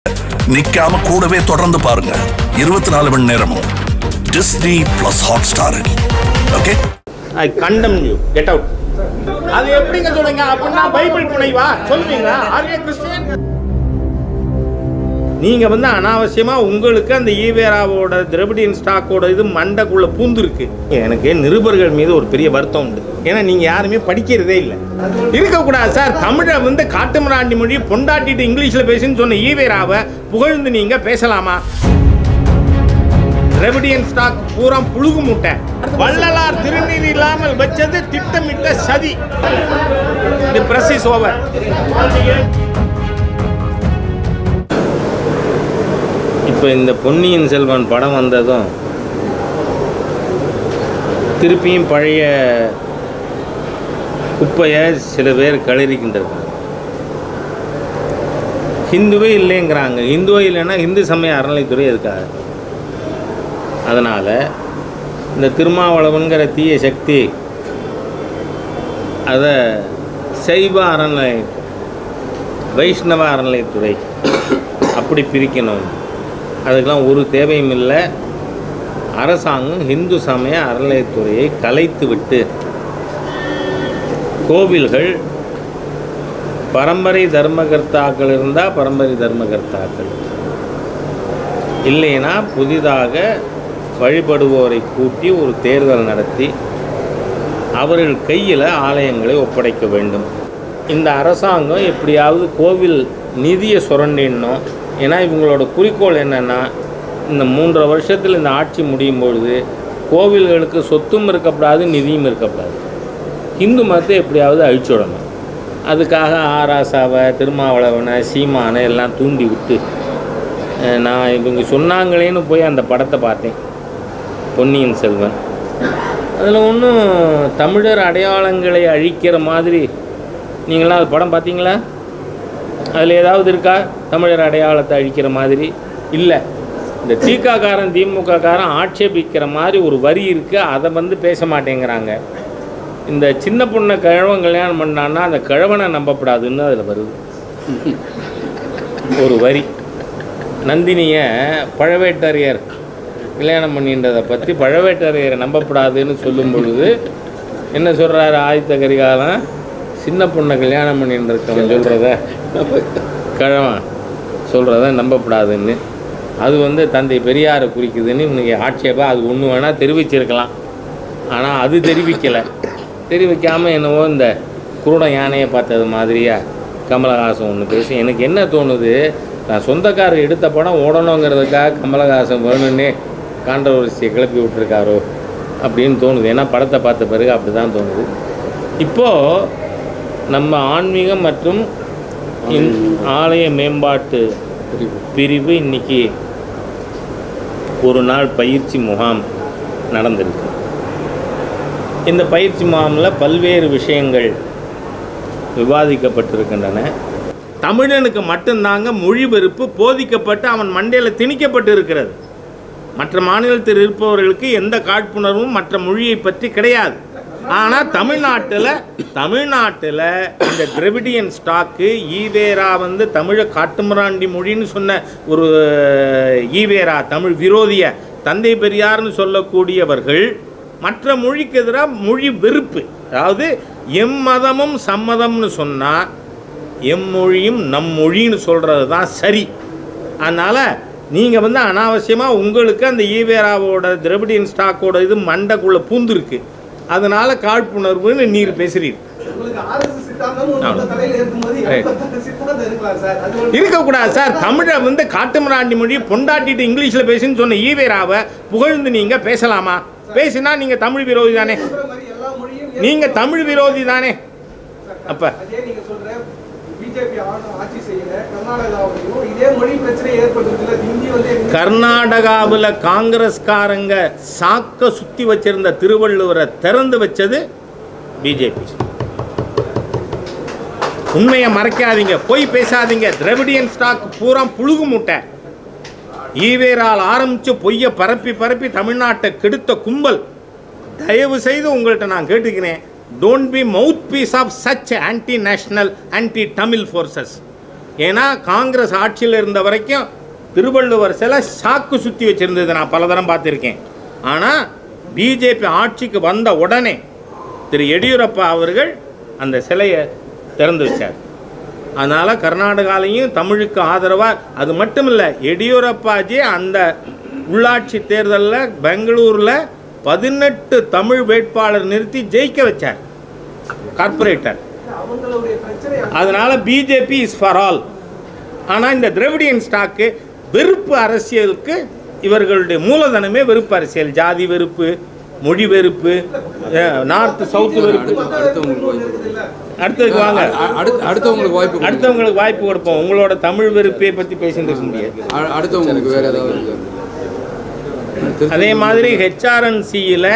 நிக்காம கூடவே தொடர்ந்து பாருங்க இருபத்தி நாலு மணி நேரமும் டிஸ்னி பிளஸ் ஹாட் ஸ்டாரில் okay I condemn you get out அது எப்படிங்க சொல்லுங்க அப்படின்னா பைபிள் புனைவா சொல்லுவீங்களா ஆர்ஏ கிறிஸ்டியன் நீங்க வந்து அனாவசியமா உங்களுக்கு அந்த ஈவேராவோட திரவிடியன் ஸ்டாக்கோட இது மண்டைக்குள்ள பூந்துருக்கு எனக்கு நிருபர்கள் மீது ஒரு பெரிய வருத்தம் உண்டு ஏன்னா நீங்க யாருமே படிக்கிறதே இல்லை இருக்கக்கூடாது சார் தமிழை வந்து காட்டுமிராண்டி மொழி பொண்டாட்டிட்டு இங்கிலீஷ்ல பேசுன்னு சொன்ன ஈவேராவை புகழ்ந்து நீங்க பேசலாமா திரவிடியன் ஸ்டாக் பூரா புழுகு முட்டை வள்ளலார் திருநீர் இல்லாமல் வச்சது திட்டமிட்ட சதி தி பிரஸ் இஸ் ஓவர் இப்போ இந்த பொன்னியின் செல்வன் படம் வந்ததும் திருப்பியும் பழைய குப்பையை சில பேர் கழுறிக்கின்றது ஹிந்துவே இல்லைங்கிறாங்க ஹிந்துவே இல்லைன்னா இந்து சமய அறநிலைத்துறை எதுக்காக அதனால் இந்த திருமாவளவன்கிற தீய சக்தி அதை சைவ அறநிலை வைஷ்ணவ அறநிலைத்துறை அப்படி பிரிக்கணும் அதுக்கெல்லாம் ஒரு தேவையும் இல்லை அரசாங்கம் இந்து சமய அறநிலையத்துறையை கலைத்து விட்டு கோவில்கள் பரம்பரை தர்மகர்த்தாக்கள் இருந்தால் பரம்பரை தர்மகர்த்தாக்கள் இல்லைன்னா புதிதாக வழிபடுவோரை கூட்டி ஒரு தேர்தல் நடத்தி அவர்கள் கையில் ஆலயங்களை ஒப்படைக்க வேண்டும் இந்த அரசாங்கம் எப்படியாவது கோவில் நிதியை சுரண்டிடணும் ஏன்னா இவங்களோட குறிக்கோள் என்னென்னா இந்த மூன்றரை வருஷத்தில் இந்த ஆட்சி முடியும் பொழுது கோவில்களுக்கு சொத்தும் இருக்கக்கூடாது நிதியும் இருக்கக்கூடாது இந்து மதத்தை எப்படியாவது அழிச்சுடணும் அதுக்காக ஆராசாவை திருமாவளவனை சீமானை எல்லாம் தூண்டி விட்டு அஹ், நான் இவங்க சொன்னாங்களேன்னு போய் அந்த படத்தை பார்த்தேன் பொன்னியின் செல்வன் அதில் ஒன்றும் தமிழர் அடையாளங்களை அழிக்கிற மாதிரி நீங்களாம் அது படம் பார்த்தீங்களா அதில் ஏதாவது இருக்கா தமிழர் அடையாளத்தை அழிக்கிற மாதிரி இல்லை இந்த திகாக்காரன் திமுக காரன் ஆட்சேபிக்கிற மாதிரி ஒரு வரி இருக்குது அதை வந்து பேச மாட்டேங்கிறாங்க இந்த சின்ன பொண்ணை கிழவன் கல்யாணம் பண்ணான்னா அந்த கிழவனை நம்பப்படாதுன்னு அதில் வருது ஒரு வரி நந்தினியை பழவேட்டரையர் கல்யாணம் பண்ணின்றதை பற்றி பழவேட்டரையரை நம்பப்படாதுன்னு சொல்லும் பொழுது என்ன சொல்கிறாரு ஆதித்த கரிகாலன் சின்ன பொண்ணை கல்யாணம் பண்ணிட்டு இருக்கவன் சொல்கிறத கிழவன் சொல்கிறத நம்பப்படாதுன்னு அது வந்து தந்தை பெரியாரை குறிக்குதுன்னு இவனுக்கு ஆட்சேபம் அது ஒன்று வேணால் தெரிவிச்சிருக்கலாம் ஆனால் அது தெரிவிக்கலை தெரிவிக்காமல் என்னவோ இந்த குருட யானையை பார்த்தது மாதிரியா கமலஹாசன் ஒன்று பேசி எனக்கு என்ன தோணுது நான் சொந்தக்காரர் எடுத்த படம் ஓடணுங்கிறதுக்காக கமலஹாசன் வேணும்னே கான்ட்ரவர்சியை கிளப்பி விட்டுருக்காரோ அப்படின்னு தோணுது ஏன்னா படத்தை பார்த்த பிறகு அப்படி தான் தோணுது இப்போது நம்ம ஆன்மீகம் மற்றும் இந் ஆலய மேம்பாட்டு பிரிவு இன்னைக்கு ஒரு நாள் பயிற்சி முகாம் நடந்திருக்கு இந்த பயிற்சி முகாமில் பல்வேறு விஷயங்கள் விவாதிக்கப்பட்டிருக்கின்றன தமிழனுக்கு மட்டும்தாங்க மொழி வெறுப்பு போதிக்கப்பட்டு அவன் மண்டையில் திணிக்கப்பட்டு இருக்கிறது மற்ற மாநிலத்தில் இருப்பவர்களுக்கு எந்த காழ்ப்புணர்வும் மற்ற மொழியை பற்றி கிடையாது ஆனால் தமிழ்நாட்டில் தமிழ்நாட்டில் இந்த திரவிடியன் ஸ்டாக்கு ஈவேரா வந்து தமிழை காட்டுமிராண்டி மொழின்னு சொன்ன ஒரு ஈவேரா தமிழ் விரோதிய தந்தை பெரியார்னு சொல்லக்கூடியவர்கள் மற்ற மொழிக்கு எதிராக மொழி வெறுப்பு அதாவது எம் மதமும் சம்மதம்னு சொன்னால் எம்மொழியும் நம் மொழின்னு சொல்கிறது தான் சரி அதனால் நீங்கள் வந்து அனாவசியமாக உங்களுக்கு அந்த ஈவேராவோட திரவிடியன் ஸ்டாக்கோட இது மண்டைக்குள்ளே பூந்துருக்கு அதனால் காழ்ப்புணர்வுன்னு நீர் பேசுறீர் உங்களுக்கு ஆர்எஸ்எஸ் சித்தாந்தம் ஆமா. உங்க தலையில இருக்கும்போது Right. எண்பத்தாறு சித்தாந்தம் இருக்கலாம் சார் அது ஒரு இருக்கக்கூடாது சார் தமிழை வந்து காட்டுமிராண்டி மொழி பொண்டாட்டிட்டு இங்கிலீஷில் பேசுன்னு சொன்ன ஈவேராவை புகழ்ந்து நீங்கள் பேசலாமா பேசினா நீங்கள் தமிழ் விரோதி தானே சொல்ற மாதிரி எல்லா மொழியும் நீங்கள் தமிழ் விரோதி தானே அப்ப. அதே நீங்க சொல்ற பிஜேபி ஆட்சி செய்யல கர்நாடகாவிலையும் இதே மொழி பிரச்சனை ஏற்படுறதுல ஹிந்தி வந்து எங்க- கர்நாடகாவில் காங்கிரஸ்காரங்க சாக்க சுற்றி வச்சிருந்த திருவள்ளுவரை திறந்து வச்சது பிஜேபி உண்மையை மறைக்காதீங்க பொய் பேசாதீங்க திரவிடியன் ஸ்டாக் பூரா புழுகு முட்டை ஈவேரால் ஆரம்பித்து பொய்யை பரப்பி பரப்பி தமிழ்நாட்டை கெடுத்த கும்பல் தயவு செய்து உங்கள்கிட்ட நான் கேட்டுக்கிறேன் don't be mouthpiece of such anti national anti Tamil forces ஏன்னா காங்கிரஸ் ஆட்சியில் இருந்த வரைக்கும் திருவள்ளுவர் சிலை சாக்கு சுற்றி வச்சுருந்தது நான் பல தரம் பார்த்துருக்கேன் ஆனால் பிஜேபி ஆட்சிக்கு வந்த உடனே திரு எடியூரப்பா அவர்கள் அந்த சிலையை திறந்து வச்சார் அதனால் கர்நாடகாலையும் தமிழுக்கு ஆதரவாக அது மட்டும் இல்லை எடியூரப்பாஜி அந்த உள்ளாட்சி தேர்தலில் பெங்களூரில் பதினெட்டு தமிழ் வேட்பாளர் நிறுத்தி ஜெயிக்க வச்சார் கார்ப்பரேட்டர் அவங்களுடைய பிரச்சனை அதனால பிஜேபி இஸ் ஃபார் ஆல் ஆனால் இந்த திராவிடியன் ஸ்டாக்கு வெறுப்பு அரசியலுக்கு இவர்களுடைய மூலதனமே வெறுப்பு அரசியல் ஜாதி வெறுப்பு மொழி வெறுப்பு நார்த் சவுத் வெறுப்பு அடுத்தவங்களுக்கு வாய்ப்பு இல்ல அடுத்ததுக்கு வாங்க அ- அடுத்த அடுத்தவங்களுக்கு வாய்ப்பு கொடுங்க. அடுத்தவங்களுக்கு வாய்ப்பு கொடுப்போம் உங்களோட தமிழ் வெறுப்பை பற்றி பேசிட்டு இருக்க முடியாது அ- அடுத்தவங்களுக்கு வேற ஏதாவது இருக்கா? திருச்சி- அதே மாதிரி ஹெச்ஆர்என்சியில்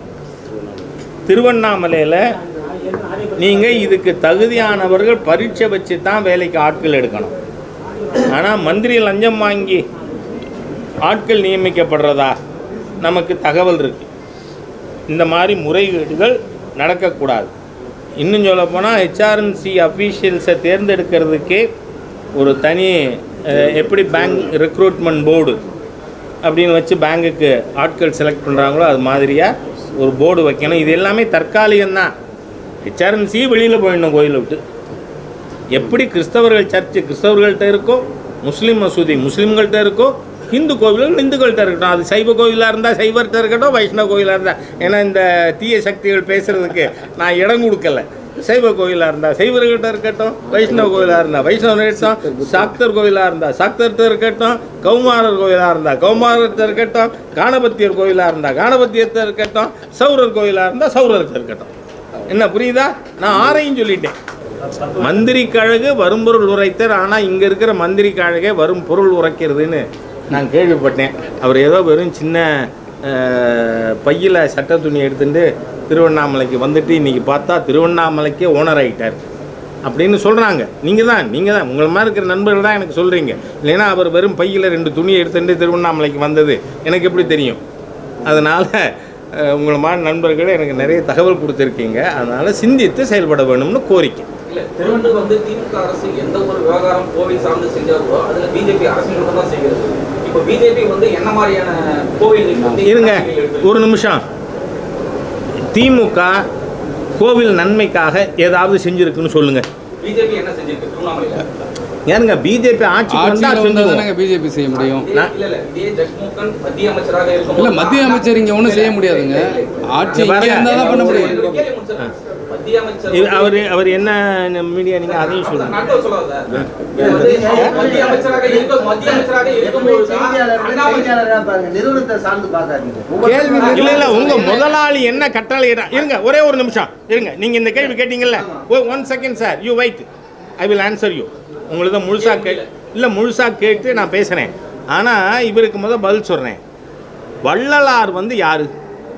திருவண்ணாமலையில் நீங்கள் இதுக்கு தகுதியானவர்கள் பரீட்சை வச்சு தான் வேலைக்கு ஆட்கள் எடுக்கணும் ஆனால் மந்திரி லஞ்சம் வாங்கி ஆட்கள் நியமிக்கப்படுறதா நமக்கு தகவல் இருக்கு இந்த மாதிரி முறைகேடுகள் நடக்கக்கூடாது இன்னும் சொல்லப்போனால் ஹெச்ஆர்என்சி அஃபீஷியல்ஸை தேர்ந்தெடுக்கிறதுக்கே ஒரு தனி அஹ், எப்படி பேங்க் ரெக்ரூட்மெண்ட் போர்டு அப்படின்னு வச்சு பேங்குக்கு ஆட்கள் செலக்ட் பண்ணுறாங்களோ அது மாதிரியாக ஒரு போர்டு வைக்கணும் இது எல்லாமே தற்காலிகம்தான் ஹெச்ஆர்என்சி வெளியில் போயிடணும் கோயிலை விட்டு எப்படி கிறிஸ்தவர்கள் சர்ச்சு கிறிஸ்தவர்கள்ட்ட இருக்கோ முஸ்லீம் மசூதி முஸ்லீம்கள்ட்ட இருக்கோ இந்து கோவில்கள் இந்துக்கள்கிட்ட இருக்கட்டும் அது சைவ கோவிலாக இருந்தால் சைவர்கிட்ட இருக்கட்டும் வைஷ்ணவ கோயிலாக இருந்தால் ஏன்னா இந்த தீய சக்திகள் பேசுகிறதுக்கு நான் இடம் கொடுக்கல சைவ கோயிலாக இருந்தால் சைவர்கள்ட்ட இருக்கட்டும் வைஷ்ணவ கோயிலாக இருந்தால் வைஷ்ணவ இருக்கட்டும் சாக்தர் கோயிலாக இருந்தால் சாக்தர்கிட்ட இருக்கட்டும் கௌமாரர் கோயிலாக இருந்தால் கௌமாரர்கிட்ட இருக்கட்டும் காணபத்தியர் கோயிலாக இருந்தால் காணபத்தியத்தை இருக்கட்டும் சௌரர் கோயிலாக இருந்தால் சௌரர்கிட்ட இருக்கட்டும் என்ன புரியுதா நான் ஆரையும் சொல்லிட்டேன் மந்திரி கழகு வரும் பொருள் உரைத்தர் ஆனால் இங்கே இருக்கிற மந்திரி கழகே வரும் பொருள் உரைக்கிறதுன்னு நான் கேள்விப்பட்டேன் அவர் ஏதோ வெறும் சின்ன பையில் சட்ட துணி எடுத்துட்டு திருவண்ணாமலைக்கு வந்துட்டு இன்றைக்கி பார்த்தா திருவண்ணாமலைக்கே ஓனர் ஆகிட்டார் அப்படின்னு சொல்கிறாங்க நீங்கள் தான் நீங்கள் தான் உங்களை மாதிரி இருக்கிற நண்பர்கள் தான் எனக்கு சொல்கிறீங்க இல்லைன்னா அவர் வெறும் பையில் ரெண்டு துணியை எடுத்துட்டு திருவண்ணாமலைக்கு வந்தது எனக்கு எப்படி தெரியும் அதனால் உங்களை மாதிரி நண்பர்கள் எனக்கு நிறைய தகவல் கொடுத்துருக்கீங்க அதனால் சிந்தித்து செயல்பட வேணும்னு கோரிக்கை இல்ல திருவண்ணூர் வந்து திமுக அரசு எந்த ஒரு விவகாரம் கோவில் சார்ந்து செஞ்சாலோ அதுல பிஜேபி அரசு மட்டும் தான் செய்கிறது இப்போ பிஜேபி வந்து என்ன மாதிரியான கோவில்களுக்கு வந்து இருங்க நடவடிக்கைகள் எடுக்குது? ஒரு நிமிஷம் திமுக கோவில் நன்மைக்காக ஏதாவது செஞ்சுருக்குன்னு சொல்லுங்கள் பிஜேபி என்ன செஞ்சிருக்கு திருவண்ணாமலையில ஏனுங்க பிஜேபி ஆட்சிக்கு வந்தால் ஆட்சியில் வந்தால் செஞ்சுருவோம் தானங்க பிஜேபி செய்ய முடியும் இதே- இல்ல இல்ல இதே ஜெகன்மோகன் மத்திய அமைச்சராக இருக்கும் இல்ல மத்திய அமைச்சர் இங்க ஒண்ணும் செய்ய முடியாதுங்க ஆட்சி இங்க இருந்தா தான் பண்ண முடியும் மத்திய அமைச்சர் இது அவர் அவர் என்ன மீடியா நீங்கள் அதையும் சொல்லுங்கள் நாட்டை சொல்லாத இது வந்து மத்திய அமைச்சராக இருக்க மத்திய அமைச்சராக இருக்கும்போது தான் அண்ணாமலை நிறுவனத்தை சார்ந்து பார்க்காதீங்க கேள்வி இல்ல இல்ல உங்க முதலாளி என்ன கட்டளை இருங்க ஒரே ஒரு நிமிஷம் இருங்க நீங்க இந்த கேள்வி கேட்டீங்கல்ல one second sir you wait I will answer you உங்களுக்கு முழுசா கே இல்ல முழுசா கேட்டு நான் பேசுறேன் ஆனா இவருக்கு முத பதில் சொல்றேன் வள்ளலார் வந்து யாரு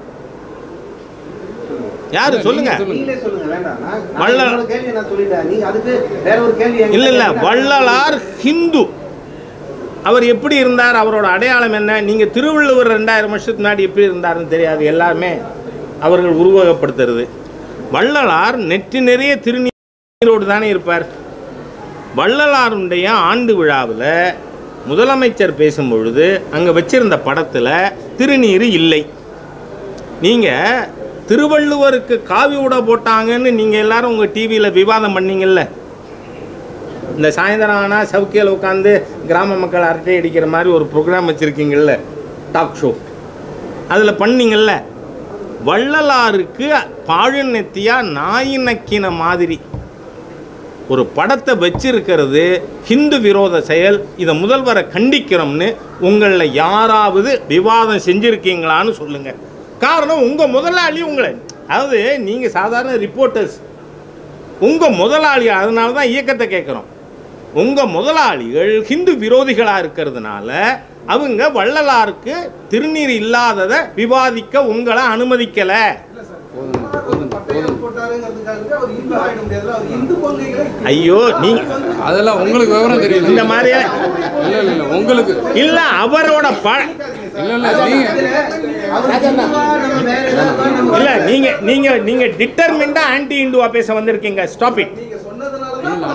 யாரு சொல்லுங்க நீங்களே சொல்லுங்க வேண்டாம் நான் நான் வள்ளல்- என்னோட கேள்வியை நான் சொல்லிட்டேன் நீங்க அதுக்கு வேற ஒரு கேள்வி என்கிட்ட இல்ல இல்ல கேட்டீங்கன்னா- வள்ளலார் ஹிந்து அவர் எப்படி இருந்தார் அவரோட அடையாளம் என்ன நீங்க திருவள்ளுவர் ரெண்டாயிரம் வருஷத்துக்கு முன்னாடி எப்படி இருந்தாருன்னு தெரியாது எல்லாருமே அவர்கள் உருவகப்படுத்துறது வள்ளலார் நெற்றி நிறைய திருநீரோடு தானே இருப்பார் வள்ளலாருடைய ஆண்டு விழாவில் முதலமைச்சர் பேசும்பொழுது அங்கே வச்சிருந்த படத்தில் திருநீர் இல்லை நீங்கள் திருவள்ளுவருக்கு காவி உட போட்டாங்கன்னு நீங்கள் எல்லாரும் உங்கள் டிவியில் விவாதம் பண்ணீங்கல்ல இந்த சாயந்தரம் ஆனால் சவுக்கியில் உட்காந்து கிராம மக்கள் அரட்டை அடிக்கிற மாதிரி ஒரு ப்ரோக்ராம் வச்சுருக்கீங்கல்ல டாக் ஷோ அதில் பண்ணீங்கல்ல வள்ளலாருக்கு பாழுநெத்தியாக நாய் நக்கின மாதிரி ஒரு படத்தை வச்சிருக்கிறது ஹிந்து விரோத செயல் இதை முதல்வரை கண்டிக்கிறோம்னு உங்களில் யாராவது விவாதம் செஞ்சுருக்கீங்களான்னு சொல்லுங்கள் காரணம் உங்கள் முதலாளி உங்களை அதாவது நீங்கள் சாதாரண ரிப்போர்ட்டர்ஸ் உங்கள் முதலாளி அதனால தான் இயக்கத்தை கேட்குறோம் உங்கள் முதலாளிகள் ஹிந்து விரோதிகளாக இருக்கிறதுனால அவங்க வள்ளலாருக்கு திருநீர் இல்லாததை விவாதிக்க உங்களை அனுமதிக்கலை போதும் போதும் பட்டயம் போதும் போட்டாருங்கிறதுக்காகவே அவர் இந்து ஆயிட முடியாதுல்ல அவர் இந்து கொள்கைகளை ஐயோ நீங்க அதெல்லாம் உங்களுக்கு விவரம் தெரியல இந்த மாதிரி இல்ல இல்ல இல்ல உங்களுக்கு இல்ல அவரோட ப இல்ல இல்ல நீங்க அவர் இந்துவா, நம்ம வேற ஏதாவது நம்ம இல்ல நீங்க நீங்க நீங்க டிட்டர்மிண்டா ஆன்டி இந்துவா பேச வந்திருக்கீங்க ஸ்டாப் இட் நீங்க சொன்னதுனால தான்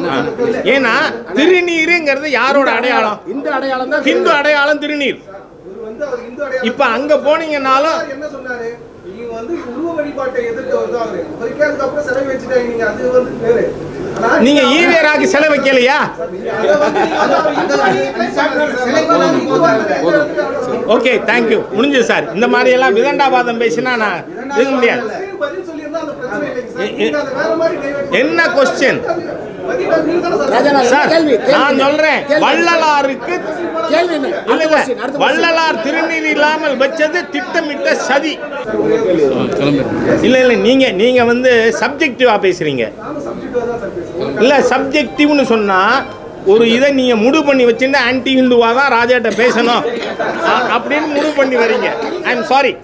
ஏன்னா திருநீருங்கிறது யாரோட அடையாளம் இந்த அடையாளம் தான் ஹிந்து அடையாளம் திருநீர் இவர் வந்து அவர் இந்து அடையாளம் இப்ப அங்க போனீங்கன்னாலும் சார் என்ன சொன்னாரு நீங்க வந்து உருவ வழிபாட்டை எதிர்த்து வந்து அவரு அவருக்கே அதுக்கப்புறம் செலவு வச்சுட்டாங்க நீங்க அது வந்து வேறு ஆனா நீங்க ஈவேராக்கு செலவு வைக்கலையா நீங்க அதை வந்து நீங்க வந்து அவர் இந்து அடையாளம் போதாது ஓகே தேங்க்யூ முடிஞ்சது சார் இந்த மாதிரி எல்லாம் விதண்டாபாதம் பேசினா நான் இருக்க முடியாது பதில் சொல்லியிருந்தா அந்த பிரச்சனை இல்லைங்க சார் எ- நீங்க அதை வேற மாதிரி divert என்ன question? பதில் நீங்க தானே சார் ராஜா, சார் கேள்வி, கேள்வி. நான் சொல்றேன் கேள்வி. வள்ளலாருக்கு கேள்வி என்ன? இல்ல அடுத்த இல்ல question, அடுத்த question. வள்ளலார் திருநீர் இல்லாமல் வச்சது திட்டமிட்ட சதி கிளம்பி இல்ல இல்ல நீங்க நீங்க வந்து சப்ஜெக்டிவா பேசுறீங்க நானும் சப்ஜெக்டிவா தான் சார் பேசுறேன் இல்ல சப்ஜெக்டிவ்னு சொன்னா ஒரு இதை நீங்க முடிவு பண்ணி வச்சுட்டு ஆன்டி ஹிந்துவா தான் ராஜாட்ட பேசணும் அ- அப்படின்னு முடிவு பண்ணி வரீங்க ஐ எம் சாரி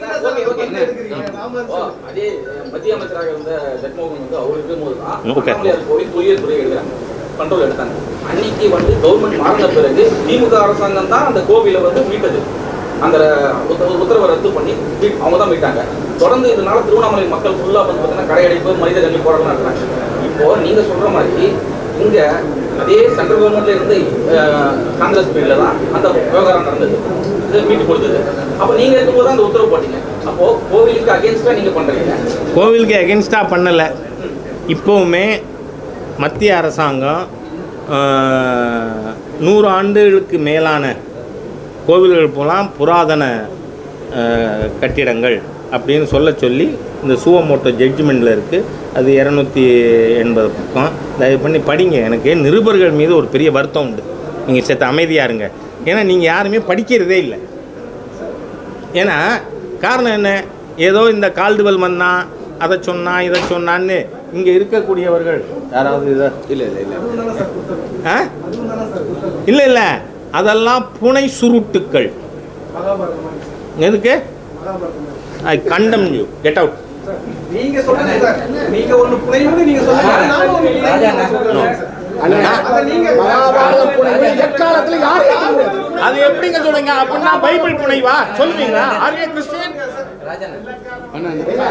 ஓ, அதே அஹ், மத்திய அமைச்சராக இருந்த ஜெகன்மோகன் வந்து அவர் இருக்கும்போது தான் Okay. அண்ணாமலையார் கோவில் பொறியியல் துறை எடுக்கிறாங்க கண்ட்ரோல் எடுத்தாங்க அன்னைக்கு வந்து கவர்மெண்ட் மாறின பிறகு திமுக அரசாங்கம் தான் அந்த கோவிலை வந்து மீட்டது அந்த உத்த- உத்தரவை ரத்து பண்ணி மீட்- அவங்க தான் மீட்டாங்க தொடர்ந்து இதனால திருவண்ணாமலை மக்கள் ஃபுல்லா வந்து பார்த்தீங்கன்னா கடையடைப்பு மனித கல்வி போராட்டம் நடத்துறாங்க இப்போ நீங்க சொல்ற மாதிரி இங்க அதே சென்ட்ரல் கவர்மெண்ட்ல இருந்து அஹ், காங்கிரஸ் பீரியட்ல தான் அந்த விவகாரம் நடந்தது இது மீட்டு கொடுத்தது அப்ப நீங்க இருக்கும்போது தான் அந்த உத்தரவு போட்டீங்க அப்போ கோவிலுக்கு அகேன்ஸ்டா நீங்க பண்றீங்க கோவிலுக்கு எகென்ஸ்டாக பண்ணலை இப்போவுமே மத்திய அரசாங்கம் ஆஹ், நூறு ஆண்டுகளுக்கு மேலான கோவில்கள் போலாம் புராதன ஆஹ், கட்டிடங்கள் அப்படின்னு சொல்ல சொல்லி இந்த சுவமோட்டோ ஜட்ஜ்மெண்ட்டில் இருக்குது அது இரநூத்தி எண்பது பக்கம் தயவு பண்ணி படிங்க எனக்கு நிருபர்கள் மீது ஒரு பெரிய வருத்தம் உண்டு நீங்கள் சேர்த்து அமைதியாக இருங்க ஏன்னா நீங்கள் யாருமே படிக்கிறதே இல்லை ஏன்னா காரணம் என்ன ஏதோ இந்த கால்டுவல் வந்தான் அதை சொன்னான் இதை சொன்னான்னு இங்கே இருக்கக்கூடியவர்கள் யாராவது இதை இல்லை இல்லை இல்லை ஆ இல்லை இல்லை அதெல்லாம் புனை சுருட்டுக்கள் மகாபாரதம் மாதிரி சார். எதுக்கு மகாபாரதம் மாதிரி. ஐ condemn you get out sir, நீங்க சொல்லுங்க சார் நீங்க ஒண்ணு புனையும்னு நீங்க சொல்லுங்க நானும் ஒண்ணு புனையும்னு சொல்றேன் சார். அதை நீங்க மகாபாரத புனைவை எக்காலத்துல யாரும் ஏற்க முடியாது அது எப்படிங்க சொல்லுங்க அப்படின்னா பைபிள் புனைவா சொல்லுவீங்களா ஆர் ஏ கிறிஸ்டியன் அண்ணா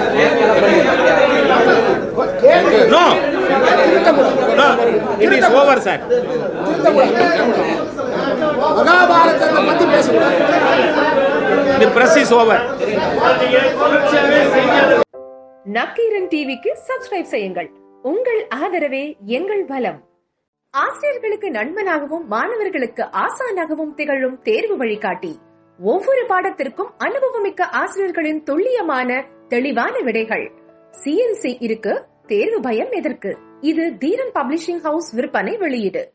no no it is over sir மகாபாரதத்தை பத்தி பேசக்கூடாது the press is over Nakkheeran டிவிக்கு சப்ஸ்கிரைப் செய்யுங்கள் உங்கள் ஆதரவே எங்கள் பலம் ஆசிரியர்களுக்கு நண்பனாகவும் மாணவர்களுக்கு ஆசானாகவும் திகழும் தேர்வு வழிகாட்டி ஒவ்வொரு பாடத்திற்கும் அனுபவமிக்க ஆசிரியர்களின் துல்லியமான தெளிவான விடைகள் சிஎன்சி இருக்கு தேர்வு பயம் எதற்கு இது தீரன் பப்ளிஷிங் ஹவுஸ் விற்பனை வெளியீடு